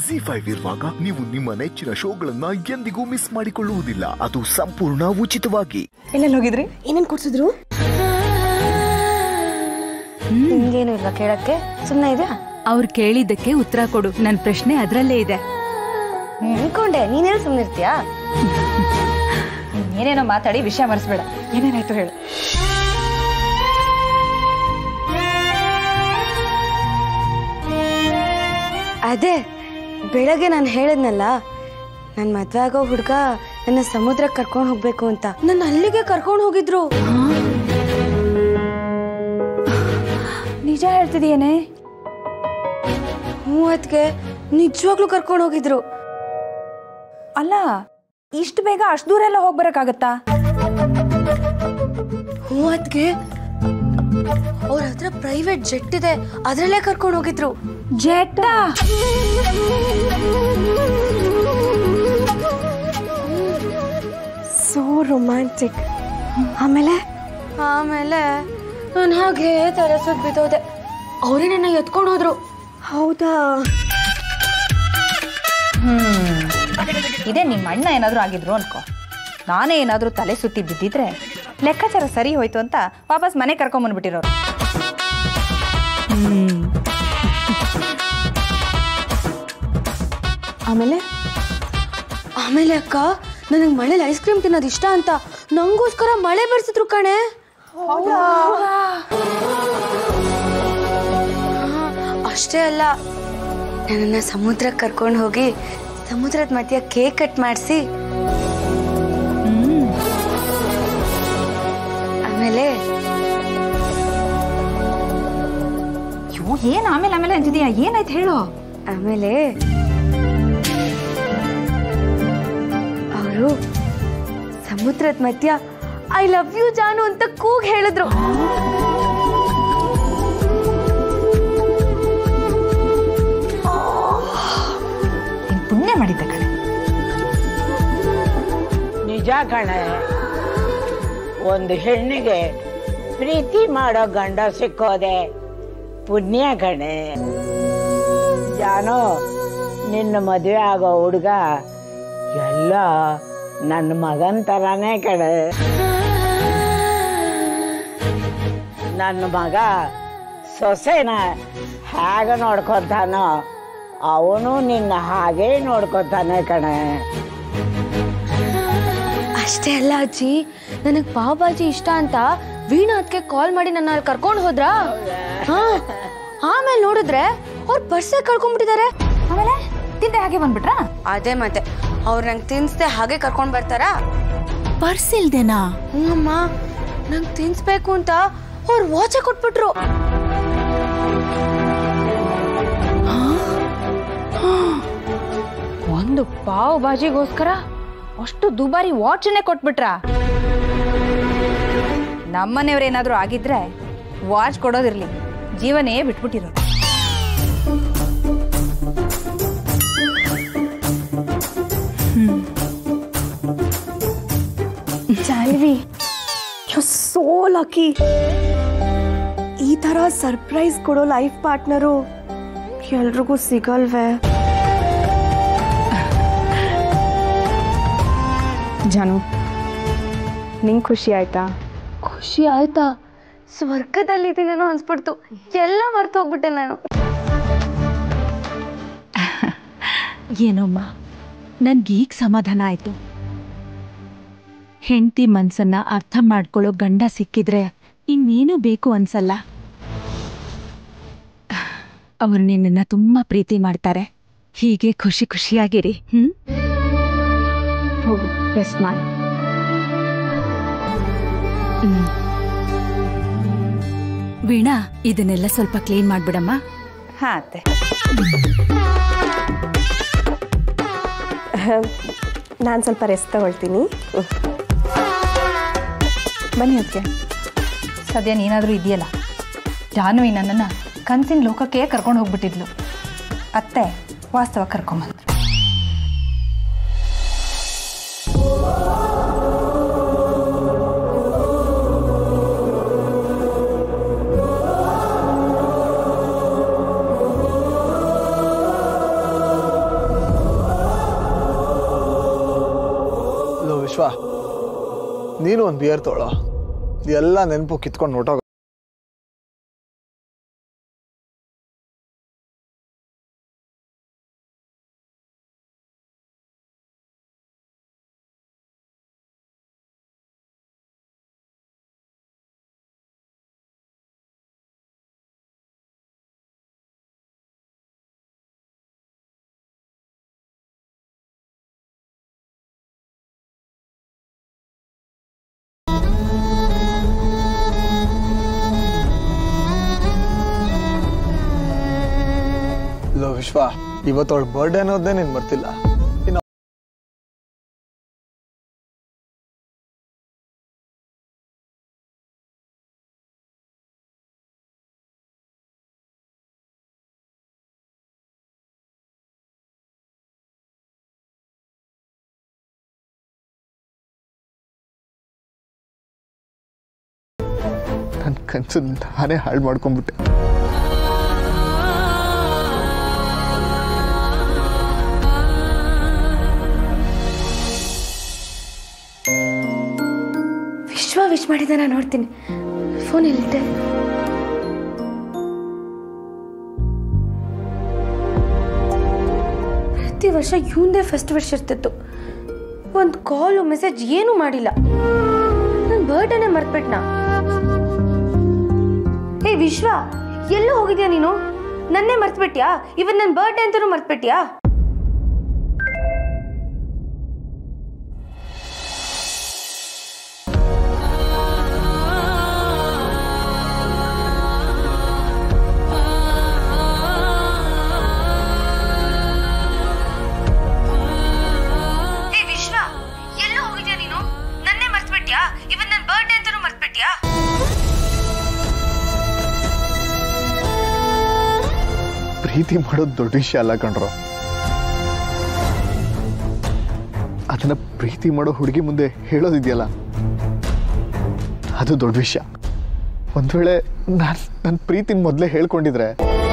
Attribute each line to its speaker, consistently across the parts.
Speaker 1: G five ಇರುವಾಗ ನೀವು ನಿಮ್ಮ ನೆಚ್ಚಿನ ಶೋಗಳನ್ನ ಎಂದಿಗೂ ಮಿಸ್ ಮಾಡಿಕೊಳ್ಳುವುದಿಲ್ಲ ಅದು ಸಂಪೂರ್ಣ ಉಚಿತವಾಗಿ
Speaker 2: ಎಲ್ಲೆಲ್ಲಿ ಹೋಗಿದ್ರಿ
Speaker 3: ಏನೇನ್ ಕೊಡ್ಸಿದ್ರು ನಿಮ್ಗೇನು ಇಲ್ಲ ಕೇಳಕ್ಕೆ ಸುಮ್ಮನೆ ಇದೆಯಾ
Speaker 4: ಅವ್ರು ಕೇಳಿದ್ದಕ್ಕೆ ಉತ್ತರ ಕೊಡು ನನ್ ಪ್ರಶ್ನೆ ಅದ್ರಲ್ಲೇ ಇದೆ
Speaker 3: ಅನ್ಕೊಂಡೆ ನೀನೇನು ಸುಮ್ಮನೆ ಇರ್ತೀಯಾ
Speaker 2: ಏನೇನೋ ಮಾತಾಡಿ ವಿಷಯ ಮರೆಸ್ಬೇಡ ಏನೇನಾಯ್ತು ಹೇಳು
Speaker 3: ಅದೇ ಬೆಳಗ್ಗೆ ನಾನು ಹೇಳಿದ್ನಲ್ಲ ನನ್ನ ಮದ್ವೆ ಆಗೋ ಹುಡುಗ ನನ್ನ ಸಮುದ್ರಕ್ಕೆ ಕರ್ಕೊಂಡು ಹೋಗ್ಬೇಕು ಅಂತ ನನ್ನ ಅಲ್ಲಿಗೆ ಕರ್ಕೊಂಡು ಹೋಗಿದ್ರು
Speaker 2: ನಿಜ ಹೇಳ್ತಿದೀಯೇನೆ
Speaker 3: ಹ್ಞೂ ಅದಕ್ಕೆ ನಿಜವಾಗ್ಲೂ ಕರ್ಕೊಂಡು ಹೋಗಿದ್ರು
Speaker 2: ಅಲ್ಲ ಇಷ್ಟು ಬೇಗ ಅಷ್ಟು ದೂರ ಎಲ್ಲ ಹೋಗಿ ಬರಕ್ಕಾಗತ್ತಾ
Speaker 3: ಹ್ಞೂ ಅದಕ್ಕೆ ಅವ್ರ ಹತ್ರ ಪ್ರೈವೇಟ್ ಜೆಟ್ ಇದೆ ಅದರಲ್ಲೇ ಕರ್ಕೊಂಡು ಹೋಗಿದ್ರು
Speaker 2: ಜೆಟ್ಟ
Speaker 3: ಸೋ ರೊಮ್ಯಾಂಟಿಕ್ ಆಮೇಲೆ ಆಮೇಲೆ ನಾನು ಹಾಗೆ ತರಸದ್ ಬಿದ್ದೋದೆ ಅವರೇ ನನ್ನ ಎತ್ಕೊಂಡು ಹೋದ್ರು ಹೌದಾ
Speaker 2: ಇದೇ ನಿಮ್ಮ ಅಣ್ಣ ಏನಾದರೂ ಆಗಿದ್ರು ಅನ್ಕೋ ನಾನೇ ಏನಾದರೂ ತಲೆ ಸುತ್ತಿ ಬಿದ್ದಿದ್ರೆ ಲೆಕ್ಕಾಚಾರ ಸರಿ ಹೋಯ್ತು ಅಂತ ವಾಪಸ್ ಮನೆ ಕರ್ಕೊಂಬಂದ್ಬಿಟ್ಟಿರೋರು
Speaker 3: ಆಮೇಲೆ ಆಮೇಲೆ ಅಕ್ಕ ನನಗೆ ಮಳೆಲಿ ಐಸ್ ಕ್ರೀಮ್ ತಿನ್ನೋದು ಇಷ್ಟ ಅಂತ ನಂಗೋಸ್ಕರ ಮಳೆ ಬರ್ಸಿದ್ರು ಕಣೆ ಹಾ, ಅಷ್ಟೇ ಅಲ್ಲ ನನ್ನನ್ನ ಸಮುದ್ರಕ್ಕೆ ಕರ್ಕೊಂಡು ಹೋಗಿ ಸಮುದ್ರದ ಮಧ್ಯ ಕೇಕ್ ಕಟ್ ಮಾಡಿಸಿ ಆಮೇಲೆ
Speaker 2: ಅಯ್ಯೋ ಏನು ಆಮೇಲೆ ಆಮೇಲೆ ಅಂತಿದೀಯಾ ಏನಾಯ್ತು ಹೇಳು
Speaker 3: ಆಮೇಲೆ ಅವರು ಸಮುದ್ರದ ಮಧ್ಯ ಐ ಲವ್ ಯು ಜಾನು ಅಂತ ಕೂಗ್ ಹೇಳಿದ್ರು
Speaker 2: ನೀನ್ ಪುಣ್ಯ ಮಾಡಿದ್ದೆ ಕಣೆ
Speaker 5: ನಿಜ ಕಣೆ ಒಂದು ಹೆಣ್ಣಿಗೆ ಪ್ರೀತಿ ಮಾಡೋ ಗಂಡ ಸಿಕ್ಕೋದೆ ಪುಣ್ಯ ಕಣೆ ಜಾನು ನಿನ್ನ ಮದುವೆ ಆಗೋ ಹುಡುಗ ಎಲ್ಲ ನನ್ನ ಮಗನ ಥರನೇ ಕಣೆ ನನ್ನ ಮಗ ಸೊಸೆನ ಹೇಗೆ ನೋಡ್ಕೊತಾನೋ ಅವನು ನಿನ್ನ ಹಾಗೇ ನೋಡ್ಕೊತಾನೆ ಕಣೆ
Speaker 3: ಅಷ್ಟೇ ಅಲ್ಲ ಅಜ್ಜಿ ನನಗ್ ಪಾವ್ ಭಾಜಿ ಇಷ್ಟ ಅಂತ ವೀಣಾ ಅದಕ್ಕೆ ಕಾಲ್ ಮಾಡಿ ನನ್ನ ಅಲ್ಲಿ ಕರ್ಕೊಂಡು ಹೋದ್ರಾ ಹಾ ಆಮೇಲೆ ನೋಡಿದ್ರೆ ಅವ್ರ ಪರ್ಸೆ ಕಳ್ಕೊಂಡ್ಬಿಟ್ಟಿದ್ದಾರೆ
Speaker 2: ಆಮೇಲೆ ತಿಂದೆ ಹಾಗೆ ಬಂದ್ಬಿಟ್ರಾ
Speaker 3: ಅದೇ ಮತ್ತೆ ಅವ್ರು ನಂಗೆ ತಿನ್ಸ್ದೆ ಹಾಗೆ ಕರ್ಕೊಂಡ್ ಬರ್ತಾರಾ
Speaker 4: ಪರ್ಸ್ ಇಲ್ದೇನಾ
Speaker 3: ಹ್ಞೂ ಅಮ್ಮ ನಂಗೆ ತಿನ್ಸ್ಬೇಕು ಅಂತ ಅವ್ರು ವಾಚೆ ಕೊಟ್ಬಿಟ್ರು
Speaker 2: ಒಂದು ಪಾವ್ ಭಾಜಿಗೋಸ್ಕರ ಅಷ್ಟು ದುಬಾರಿ ವಾಚನ್ನೇ ಕೊಟ್ಬಿಟ್ರಾ ನಮ್ಮನೆಯವ್ರೇನಾದ್ರೂ ಆಗಿದ್ರೆ ವಾಚ್ ಕೊಡೋದಿರ್ಲಿ ಜೀವನೇ ಬಿಟ್ಬಿಟ್ಟಿರೋ
Speaker 6: ಜಾನ್ವಿ ಯು ಸೋ ಲಕ್ಕಿ ಈ ಥರ ಸರ್ಪ್ರೈಸ್ ಕೊಡೋ ಲೈಫ್ ಪಾರ್ಟ್ನರು ಎಲ್ರಿಗೂ ಸಿಗಲ್ವೇ ಜಾನು ನಿಂಗೆ ಖುಷಿ ಆಯ್ತಾ
Speaker 3: ಖುಷಿ ಆಯ್ತಾ ಸ್ವರ್ಗದಲ್ಲಿದ್ದೀನೇನೋ ಅನ್ಸ್ಬಿಡ್ತು ಎಲ್ಲ ಮರ್ತು ಹೋಗ್ಬಿಟ್ಟೆ ನಾನು
Speaker 4: ಏನೋಮ್ಮ ನನ್ಗೀಗ ಸಮಾಧಾನ ಆಯ್ತು ಹೆಂಡತಿ ಮನ್ಸನ್ನ ಅರ್ಥ ಮಾಡ್ಕೊಳ್ಳೋ ಗಂಡ ಸಿಕ್ಕಿದ್ರೆ ಇನ್ನೇನು ಬೇಕು ಅನ್ಸಲ್ಲ ಅವ್ರು ನಿನ್ನನ್ನ ತುಂಬಾ ಪ್ರೀತಿ ಮಾಡ್ತಾರೆ ಹೀಗೆ ಖುಷಿ ಖುಷಿಯಾಗಿರಿ ಹ್ಮ್
Speaker 6: ಹೋಗು ರೆಸ್ಟ್ ಮಾಡಿ
Speaker 4: ವೀಣಾ ಇದನ್ನೆಲ್ಲ ಸ್ವಲ್ಪ ಕ್ಲೀನ್ ಮಾಡ್ಬಿಡಮ್ಮ
Speaker 2: ಹಾ ಅತ್ತೆ
Speaker 6: ನಾನು ಸ್ವಲ್ಪ ರೆಸ್ಟ್ ತಗೊಳ್ತೀನಿ ಬನ್ನಿ ಅದಕ್ಕೆ
Speaker 2: ಸದ್ಯ ನೀನಾದರೂ ಇದೆಯಲ್ಲ ಜಾನ್ವಿ ನನ್ನನ್ನು ಕನ್ಸಿನ ಲೋಕಕ್ಕೆ ಕರ್ಕೊಂಡು ಹೋಗ್ಬಿಟ್ಟಿದ್ಲು ಅತ್ತೆ ವಾಸ್ತವ ಕರ್ಕೊಂಬಂದ್ರು
Speaker 7: ವಿಶ್ವ ನೀನು ಒಂದು ಬಿಯರ್ ತೊಗೊಳ್ಳೋ ಎಲ್ಲ ನೆನಪು ಕಿತ್ಕೊಂಡು ಹೊಟ್ಟೋಗ ಲೋ ವಿಶ್ವ ಇವತ್ತವಳ ಬರ್ಡೇ ಅನ್ನೋದೇ ನೀನು ಬರ್ತಿಲ್ಲ ಇನ್ನು
Speaker 1: ನನ್ನ ಕನಸು ನಾನೇ ಹಾಳು ಮಾಡ್ಕೊಂಡ್ಬಿಟ್ಟೆ
Speaker 3: ವಿಶ್ವ ವಿಶ್ ಮಾಡಿದ್ದಾನ ನೋಡ್ತೀನಿ ಫೋನ್ ಎಲ್ಲಿಟ್ಟೆ ಪ್ರತಿ ವರ್ಷ ಇವಂದೇ ಫಸ್ಟ್ ವರ್ಷ ಇರ್ತಿತ್ತು ಒಂದು ಕಾಲು ಮೆಸೇಜ್ ಏನೂ ಮಾಡಿಲ್ಲ ನನ್ನ ಬರ್ಡೇನೆ ಮರ್ತ್ಬಿಟ್ನಾ ಏ ವಿಶ್ವ ಎಲ್ಲೂ ಹೋಗಿದ್ಯಾ ನೀನು ನನ್ನೇ ಮರ್ತ್ಬಿಟ್ಯಾ ಇವತ್ತು ನನ್ನ ಬರ್ಡೇ ಅಂತಲೂ ಮರ್ತ್ಬಿಟ್ಯಾ ಏ ವಿಶ್ವ ಎಲ್ಲೂ ಹೋಗಿದ್ಯಾ ನೀನು ನನ್ನೇ ಮರ್ತ್ಬಿಟ್ಯಾ ಇವತ್ತು ನನ್ನ ಬರ್ಡೇ ಅಂತಲೂ ಮರ್ತ್ಬಿಟ್ಯಾ
Speaker 1: ಪ್ರೀತಿ ಮಾಡೋದು ದೊಡ್ಡ ವಿಷಯ ಅಲ್ಲ ಕಣ್ರೋ ಅದನ್ನ ಪ್ರೀತಿ ಮಾಡೋ ಹುಡುಗಿ ಮುಂದೆ ಹೇಳೋದಿದೆಯಲ್ಲ ಅದು ದೊಡ್ಡ ವಿಷಯ ಒಂದ್ ವೇಳೆ ನಾನು ನನ್ನ ಪ್ರೀತಿನ ಮೊದಲೇ ಹೇಳ್ಕೊಂಡಿದ್ರೆ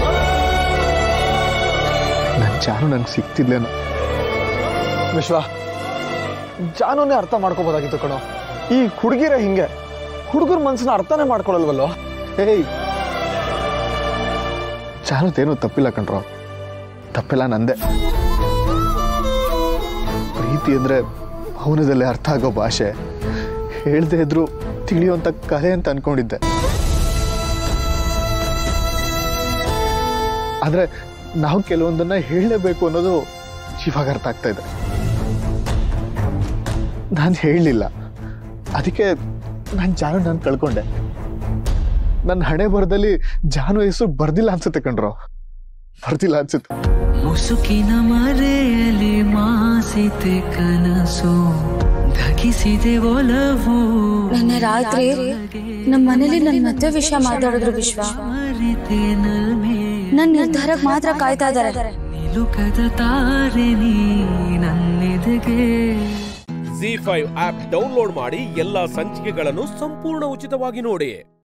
Speaker 1: ನನ್ನ ಜಾನು ನಂಗೆ ಸಿಗ್ತಿದ್ಲೇನೋ
Speaker 7: ವಿಶ್ವ ಜಾನುನೇ ಅರ್ಥ ಮಾಡ್ಕೋಬೋದಾಗಿತ್ತು ಕಣೋ ಈ ಹುಡುಗಿರ ಹಿಂಗೆ ಹುಡುಗರ ಮನ್ಸನ್ನ ಅರ್ಥನೇ ಮಾಡ್ಕೊಳಲ್ವಲ್ಲೋ
Speaker 1: ಏಯ್ ಜಾನುದೇನು ತಪ್ಪಿಲ್ಲ ಕಣ್ರೋ ತಪ್ಪಿಲ್ಲ ನಂದೆ ಪ್ರೀತಿ ಅಂದ್ರೆ ಮೌನದಲ್ಲೇ ಅರ್ಥ ಆಗೋ ಭಾಷೆ ಹೇಳ್ದೆ ಇದ್ರು ತಿಳಿಯುವಂತ ಕಲೆ ಅಂತ ಅನ್ಕೊಂಡಿದ್ದೆ ಆದ್ರೆ ನಾವು ಕೆಲವೊಂದನ್ನ ಹೇಳಲೇಬೇಕು ಅನ್ನೋದು ಇವಾಗ ಅರ್ಥ ಆಗ್ತಾ ಇದೆ ನಾನು ಹೇಳಲಿಲ್ಲ ಅದಕ್ಕೆ ನಾನು ಜಾನು ನಾನು ಕಳ್ಕೊಂಡೆ ನನ್ನ ಹಣೆ ಬರದಲ್ಲಿ ಜಾನು ಹೆಸರು ಬರ್ದಿಲ್ಲ ಅನ್ಸುತ್ತೆ ಕಣ್ರೋ ಬರ್ದಿಲ್ಲ ಅನ್ಸುತ್ತೆ
Speaker 8: ಮುಸುಕಿನ ಮರೆಯಲಿ ಮಾಸಿತೆ ಕನಸು ಧಗಿಸಿದೆ ಒಲವು
Speaker 3: ನಿನ್ನೆ ರಾತ್ರಿ ನಮ್ಮ ಮನೇಲಿ ನನ್ನ ಮದುವೆ ವಿಷಯ ಮಾತಾಡಿದ್ರು ವಿಶ್ವ
Speaker 8: ಮರೆತೆ ನಲ್ಮೆ
Speaker 3: ನನ್ನ ನಿರ್ಧಾರಕ್ಕೆ ಮಾತ್ರ ಕಾಯ್ತಾ ಇದ್ದಾರೆ
Speaker 8: ನಿಲುಕದ ತಾರೆ ನೀ ನನ್ನೆದೆಗೆ
Speaker 9: ಜಿ ಫೈವ್ ಆಪ್ ಡೌನ್ಲೋಡ್ ಮಾಡಿ ಎಲ್ಲಾ ಸಂಚಿಕೆಗಳನ್ನು ಸಂಪೂರ್ಣ ಉಚಿತವಾಗಿ ನೋಡಿ